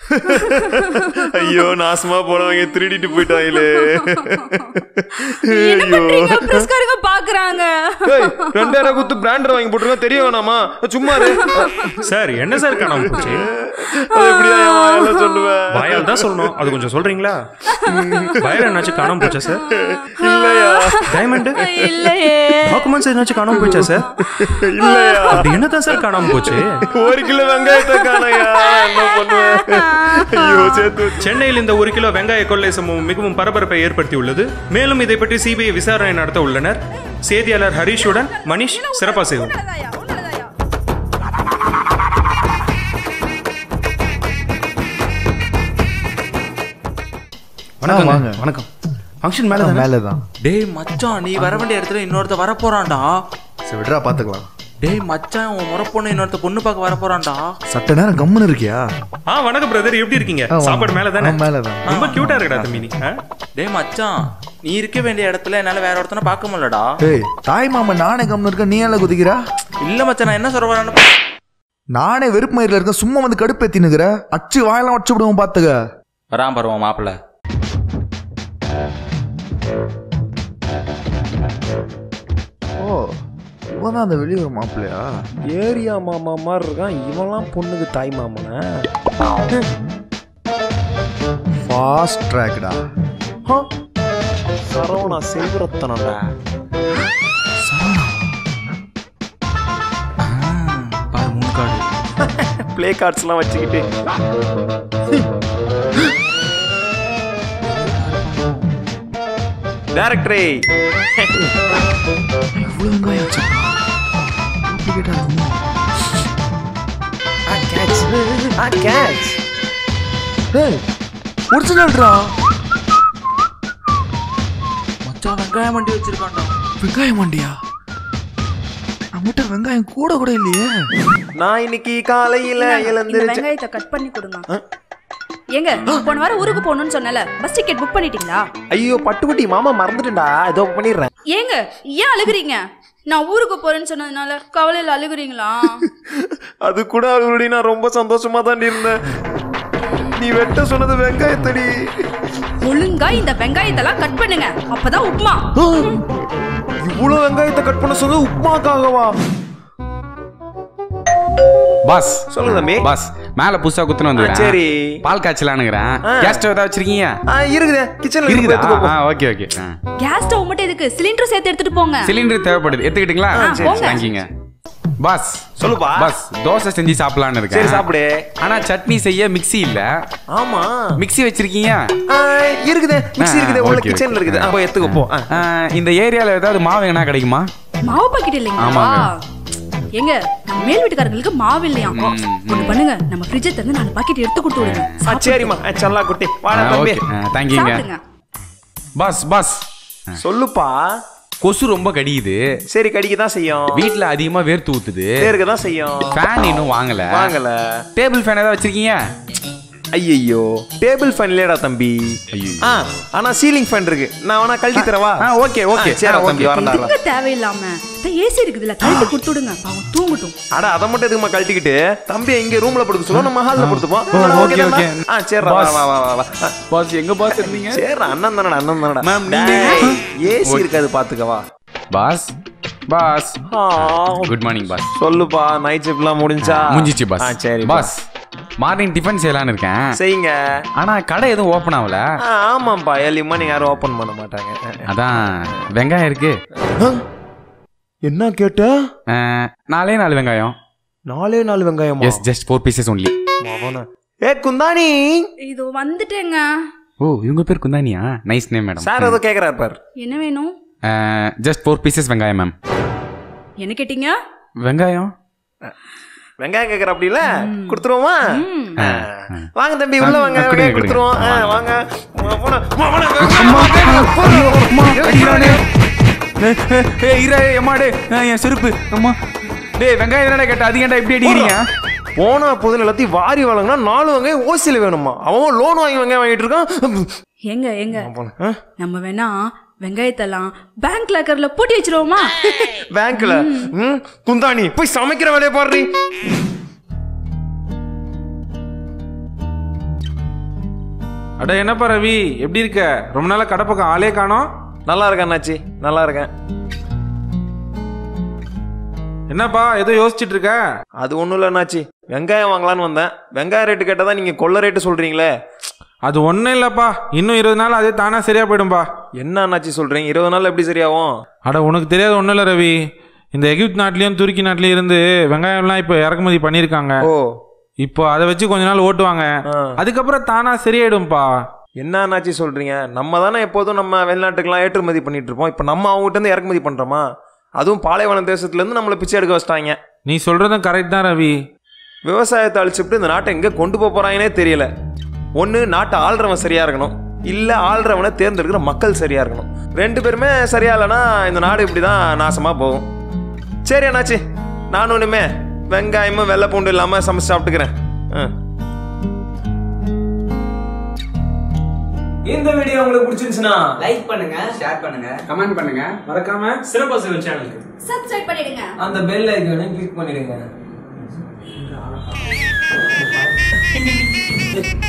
ஐயோ நாசமா போனவங்க திருடிட்டு போயிட்டாங்களே என்ன பண்றீங்க பிரஸ்காரங்க பாக்குறாங்க ஏய், ரெண்டாயிரம் குத்து பிராண்டர் வாங்கி போட்டுருங்க தெரிய வேணாமா சும்மா இரு. சார் என்ன சார் காணாம போச்சு அது எப்படியா என் வாயால சொல்லுவேன் வாயால் தான் சொல்லணும் அது கொஞ்சம் சொல்றீங்களா வயல் என்னாச்சும் காணாம போச்சா சார் இல்லையா டைமண்ட் இல்லையே டாக்குமெண்ட்ஸ் என்னாச்சும் காணாம போச்சா சார் இல்லையா அப்படி என்னதான் சார் காணாம போச்சு ஒரு கிலோ வெங்காயத்தை காணையா என்ன பண்ணுவேன் ஐயோ சேர்த்து வச்சு. சென்னையில் இந்த ஒரு கிலோ வெங்காய கொள்ளை சம்பவம் மிகவும் பரபரப்பை ஏற்படுத்தியுள்ளது மேலும் இதை பற்றி சிபிஐ விசாரணை நடத்த உள்ளனர் செய்தியாளர் ஹரிஷுடன் மணிஷ் சிறப்பா செய்வோம் வணக்கம் வாங்க. வணக்கம் ஃபங்க்ஷன் மேல தானே மேலே தான் டேய் மச்சான் நீ வர வேண்டிய இடத்துல இன்னொருத்த வர போறான்டா சரி விட்றா பார்த்துக்கலாம் டேய் மச்சான் உன் முறை பொண்ணு இன்னொருத்த பொண்ணு பார்க்க வர போறான்டா சட்ட நேரம் கம்முன்னு இருக்கியா ஆ வணக்கம் பிரதர் எப்படி இருக்கீங்க ஆ, வாங்க. சாப்பாடு மேல தானே ஆ, மேல தான். ரொம்ப கியூட்டா இருக்கடா தம்பி நீ ஆ? டேய் மச்சான் நீ இருக்க வேண்டிய இடத்துல என்னால வேற ஒருத்தனை பார்க்க முடியலடா ஏய் தாய் மாமன் நானே கம்முன்னு இருக்க நீ எல்லாம் குதிக்கிறா இல்ல மச்சான் நான் என்ன சொல்ல வரேன்னு நானே வெறுப்பு மயிரில் இருக்க சும்மா வந்து கடுப்பேத்தினுக்கிற அச்சு வாயெல்லாம் உடச்சு விடுவோம் பார்த்துக்க வரான் பருவம் மாப்பிள்ள ஓ இவன் தான் அந்த வெளியூர் மாப்பிள்ளையா ஏரியா மாமா மாதிரி இருக்கான் இவன்லாம் பொண்ணுக்கு தாய் மாமனா ஃபாஸ்ட் ட்ராக்டா சரவணா செல்வரத்தனடா பாரு முன்காடு ப்ளே கார்ட்ஸ்லாம் வச்சுக்கிட்டு டேரக்டரே இவ்வளோ வெங்காயம் வச்சிருக்கா டூப்ளிகேட்டா இருக்குமோ டேய் ஒரிஜினல்ரா மச்சான் வெங்காயம் வண்டி வச்சிருக்கான்டா வெங்காயம் வண்டியா நம்மகிட்ட வெங்காயம் கூட கூட இல்லையே நான் இன்னைக்கு காலையில இந்த எழுந்திருச்சு வெங்காயத்தை கட் பண்ணி கொடுங்க ஏங்க போன வாரம் ஊருக்கு போகணும்னு சொன்னல பஸ் டிக்கெட் புக் பண்ணிட்டீங்களா ஐயோ பட்டுக்குட்டி மாமா மறந்துட்டேன்டா ஏதோ பண்ணிடுறேன் ஏங்க ஏன் அழுகுறீங்க நான் ஊருக்கு போறேன்னு சொன்னதுனால கவலையில அழுகுறீங்களா அது கூட அவருடைய நான் ரொம்ப சந்தோஷமா தான் இருந்தேன் நீ வெட்ட சொன்னது வெங்காயத்தடி ஒழுங்கா இந்த வெங்காயத்தெல்லாம் கட் பண்ணுங்க அப்பதான் உப்புமா இவ்வளவு வெங்காயத்தை கட் பண்ண சொன்னது உப்மாக்காகவா பாஸ் சொல்லுங்க தம்பி பாஸ் மேல புதுசா குத்துன்னு வந்து ஆ, சரி. பால் காய்ச்சலானுங்கிறேன் ஆ. கேஸ் ஸ்டவ் ஏதாவது வச்சிருக்கீங்க ஆ இருக்குதே கிச்சன்ல இருக்குதா இருக்குது ஆ ஓகே ஓகே கேஸ் ஸ்டவ் மட்டும் எதுக்கு சிலிண்டர் சேர்த்து எடுத்துட்டு போங்க சிலிண்டர் தேவைப்படுது எடுத்துக்கிட்டீங்களா ஆ, சரி, சரி. தேங்கிங்க பாஸ் சொல்லுப்பா பாஸ் தோசை செஞ்சு சாப்பிடலாம்னு இருக்கேன் சரி சாப்பிடு ஆனா சட்னி செய்ய மிக்ஸி இல்ல ஆமா மிக்ஸி வச்சிருக்கீங்க ஆ, இருக்குதே மிக்ஸி ஆ, இருக்குது உள்ள okay, கிச்சன்ல okay. இருக்குது அப்போ எடுத்துக்கோ போ ஆ. ஆ, இந்த ஏரியால ஏதாவது மாவு எங்கன்னா கிடைக்குமா மாவு பாக்கெட் இல்லைங்களா ஆமாங்க. எங்க நம்ம மேல் வீட்டுக்காரங்களுக்கு மாவு இல்லையா ஒண்ணு பண்ணுங்க நம்ம ஃப்ரிட்ஜை திறந்து நாலு பாக்கெட் எடுத்து கொடுத்து விடுங்க ஆ, சரிம்மா ஆ, சல்லா குட்டி வாடா தம்பி ஓகே தேங்க்யூங்க சாப்பிடுங்க பாஸ் பாஸ் சொல்லுப்பா கொசு ரொம்ப கடிக்குது சரி கடிக்க தான் செய்யும் வீட்ல அதிகமா வேர்த்து ஊத்துது பேருக்கு தான் செய்யும் ஃபேன் இன்னும் வாங்கல வாங்கல டேபிள் ஃபேன் ஏதாவது வச்சிருக்கீங்க ஐயோ டேபிள் ஃபேன் இல்லடா தம்பி ஐயையோ. ஆ ஆனா சீலிங் ஃபேன் இருக்கு நான் வேணா கழட்டி தரவா ஆ, okay, okay. சரி ஆ, தம்பி okay. வரண்டா இதுக்கு தேவையில்லாம ஏசி இருக்குதுல்ல கழட்டி கொடுத்து விடுங்க பாவம் தூங்கட்டும் அட அதை மட்டும் எதுக்குமா கழட்டிக்கிட்டு தம்பி இங்க ரூம்ல படுக்க சொல்லுவோம் நம்ம ஹால்ல படுத்துப்போம் ஓ, ஆனா, okay, okay தானடா? okay. ஆ சரிடா வா Boss. வா வா வா, வா ஆ, பாஸ் எங்க பாஸ் இருந்தீங்க சரிடா அண்ணன் தானடா அண்ணன் தானடா Ma'am, நீங்க- ஏசி Okay. இருக்காது பாத்துக்கவா பாஸ் பாஸ் ஆ, குட் மார்னிங் பாஸ் சொல்லுப்பா நைட் ஷிஃப்ட்லாம் முடிஞ்சா முடிஞ்சிச்சு பாஸ் ஆ சரி பாஸ் மார்னிங் டிஃபன் செய்யலாம்னு இருக்கேன் செய்யுங்க ஆனா கடை எதுவும் ஓபன் ஆகல ஆ, ஆமாப்பா ஏர்லி மார்னிங் யாரும் ஓபன் பண்ண மாட்டாங்க அதான் வெங்காயம் இருக்கு என்ன கேட்ட ஆ, நாலே நாலு வெங்காயம் நாலே நாலு வெங்காயமா yes just four pieces only மவன. ஏ குந்தாணி இது வந்துட்டேங்க ஓ இவங்க பேர் குந்தானியா நைஸ் நேம் மேடம் சார் ஏதோ கேக்குறாரு பார் என்ன வேணும் ஜஸ்ட் ஃபோர் பீசஸ் வெங்காயம் மேம் என்ன கேட்டீங்க வெங்காயம் வெங்காயம் கேக்குற அப்படி இல்ல குடுத்துருவோமா ஆ. வாங்க தம்பி உள்ள வாங்க கொடுங்க, வெங்காயம் கொடுங்க. கொடுத்துருவோம் ஆ, வாங்க. வாங்க மவன, மவன, என் செருப்பு அம்மா டேய் வெங்காயம் தானே கேட்ட அது ஏன்டா இப்படி அடிக்கிறீங்க போனா போதுன்னு எல்லாத்தையும் வாரி வழங்கினா நாலு வெங்காயம் ஓசியில வேணுமா அவன் லோன் வாங்கி வெங்காயம் வாங்கிட்டு இருக்கான் எங்க எங்க ஆ? நம்ம வேணா வெங்காயத்தெல்லாம் பேங்க் லாக்கர்ல பூட்டி வச்சிருவோமா பேங்க்ல ம், குந்தாணி போய் சமைக்கிற வேலையை பாடுறீ அட என்னப்பா ரவி எப்படி இருக்க ரொம்ப நாளா கடை பக்கம் ஆளே காணோம் நல்லா இருக்கேன் அண்ணாச்சி நல்லா இருக்கேன் என்னப்பா ஏதோ யோசிச்சுட்டு இருக்க அது ஒன்றும் இல்லை அண்ணாச்சி வெங்காயம் வாங்கலான்னு வந்தேன் வெங்காய ரேட்டு கேட்டால் தான் நீங்கள் கொள்ள ரேட்டு சொல்கிறீங்களே அது ஒன்றும் இல்லைப்பா இன்னும் இருபது நாள் அதே தானா சரியா போயிடும்பா என்ன அண்ணாச்சி சொல்கிறீங்க இருபது நாள் எப்படி சரியாகும் அட உனக்கு தெரியாத ஒன்றும் இல்லை ரவி இந்த எகிப்த் நாட்டிலையும் துருக்கி நாட்டிலையும் இருந்து வெங்காயம்லாம் இப்போ இறக்குமதி பண்ணியிருக்காங்க ஓ இப்போ அதை வச்சு கொஞ்ச நாள் ஓட்டுவாங்க ஆ. அதுக்கப்புறம் தானா சரியாயிடும்பா என்ன அண்ணாச்சி சொல்கிறீங்க நம்ம தானே எப்போதும் நம்ம வெளிநாட்டுக்கெல்லாம் ஏற்றுமதி பண்ணிட்டு இருப்போம் இப்போ நம்ம அவங்ககிட்ட இருந்து இறக்குமதி பண்ணுறோமா அதுவும் பாலைவன தேசத்துலேருந்து நம்மளை பிச்சை எடுக்க வச்சிட்டாங்க நீ சொல்றதும் கரெக்ட் தான் ரவி விவசாயத்தை அழிச்சுட்டு இந்த நாட்டை எங்கே கொண்டு போக போகிறாங்கன்னே தெரியல ஒன்று நாட்டை ஆள்றவன் சரியாக இருக்கணும் இல்லை ஆள்றவனை தேர்ந்தெடுக்கிற மக்கள் சரியாக இருக்கணும் ரெண்டு பேருமே சரியா இல்லைன்னா இந்த நாடு இப்படி தான் நாசமாக போகும் சரி அண்ணாச்சி நானும் ஒன்றுமே வெங்காயமும் வெள்ளை பூண்டு இல்லாமல் சமைச்சு சாப்பிட்டுக்கிறேன் ஆ இந்த வீடியோ உங்களுக்கு பிடிச்சிருந்துச்சுன்னா லைக் பண்ணுங்க ஷேர் பண்ணுங்க கமெண்ட் பண்ணுங்க மறக்காம சிறப்பு சிவன் சேனலுக்கு சப்ஸ்கிரைப் பண்ணிடுங்க அந்த பெல் ஐக்கானை கிளிக் பண்ணிடுங்க